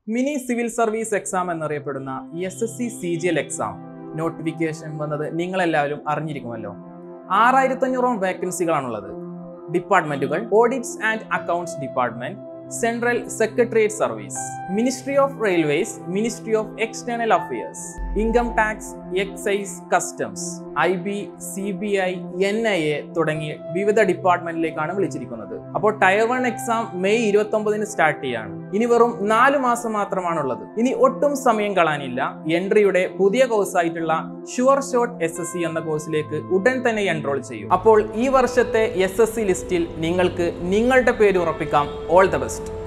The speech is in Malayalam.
മിനി സിവിൽ സർവീസ് എക്സാം എന്നറിയപ്പെടുന്ന S S C C G L exam notification വന്നത് നിങ്ങളെല്ലാവരും അറിഞ്ഞിരിക്കുമല്ലോ ആറായിരത്തി അഞ്ഞൂറോളം വേക്കൻസികളാണുള്ളത് ഡിപ്പാർട്ട്മെന്റുകൾ audits and accounts department central secretariat service ministry of railways ministry of external affairs income tax excise customs I B C B I N I A തുടങ്ങി വിവിധ ഡിപ്പാർട്ട്മെന്റിലേക്കാണ് വിളിച്ചിരിക്കുന്നത് അപ്പോൾ ടയർ വൺ എക്സാം മെയ് ഇരുപത്തി ഒമ്പതിന് സ്റ്റാർട്ട് ചെയ്യാണ് ഇനി വെറും നാല് മാസം മാത്രമാണുള്ളത് ഇനി ഒട്ടും സമയം കളയാനില്ല എൻട്രിയുടെ പുതിയ കോഴ്സായിട്ടുള്ള sure shot S S C എന്ന കോഴ്സിലേക്ക് ഉടൻ തന്നെ എൻറോൾ ചെയ്യും അപ്പോൾ ഈ വർഷത്തെ എസ് എസ് സി ലിസ്റ്റിൽ നിങ്ങൾക്ക് നിങ്ങളുടെ പേര് ഉറപ്പിക്കാം ഓൾ ദ ബെസ്റ്റ്